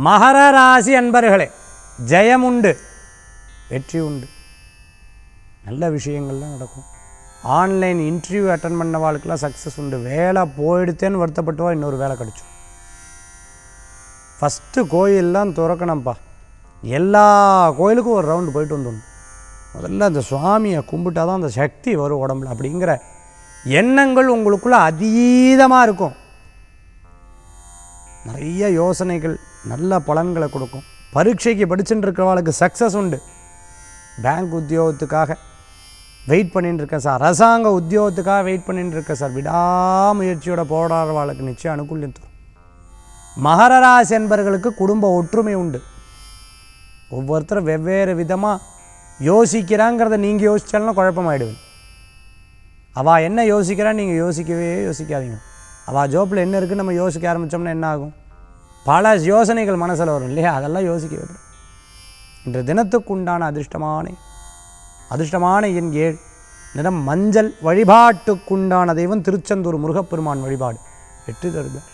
மகர ராசி அன்பர்களே ஜெயம் உண்டு வெற்றி உண்டு நல்ல விஷயங்கள்லாம் நடக்கும் ஆன்லைன் இன்டர்வியூ அட்டன் பண்ண வாழ்க்கெல்லாம் சக்ஸஸ் உண்டு வேலை போயிடுத்தேன்னு வருத்தப்பட்டுவா இன்னொரு வேலை கிடச்சும் ஃபஸ்ட்டு கோயிலெலாம் திறக்கணும்ப்பா எல்லா கோயிலுக்கும் ஒரு ரவுண்டு போயிட்டு வந்துடணும் முதல்ல அந்த சுவாமியை கும்பிட்டா தான் அந்த சக்தி வரும் உடம்புல அப்படிங்கிற எண்ணங்கள் உங்களுக்குள்ள அதீதமாக இருக்கும் நிறைய யோசனைகள் நல்ல பலன்களை கொடுக்கும் பரீட்சைக்கு படிச்சுட்டு இருக்கிறவளுக்கு சக்ஸஸ் உண்டு பேங்க் உத்தியோகத்துக்காக வெயிட் பண்ணிட்டு இருக்கேன் சார் அரசாங்க உத்தியோகத்துக்காக வெயிட் பண்ணிட்டு இருக்கேன் சார் விடாமுயற்சியோட போராடுறவாளுக்கு நிச்சயம் அனுகூல்யம் தரும் மகர ராசி என்பர்களுக்கு குடும்ப ஒற்றுமை உண்டு ஒவ்வொருத்தரும் வெவ்வேறு விதமாக யோசிக்கிறாங்கிறத நீங்கள் யோசிச்சாலும் குழப்பமாயிடுவேன் அவள் என்ன யோசிக்கிறா நீங்கள் யோசிக்கவே யோசிக்காதீங்க அவள் ஜோப்பில் என்ன இருக்குன்னு நம்ம யோசிக்க ஆரம்பித்தோம்னா என்ன ஆகும் பல யோசனைகள் மனசில் வரும் இல்லையா அதெல்லாம் யோசிக்க வைப்பேன் இன்று தினத்துக்கு உண்டான அதிர்ஷ்டமான அதிர்ஷ்டமான எண் ஏழு நிறம் மஞ்சள் வழிபாட்டுக்குண்டான தெய்வம் திருச்செந்தூர் முருகப்பெருமான் வழிபாடு வெற்றி தருக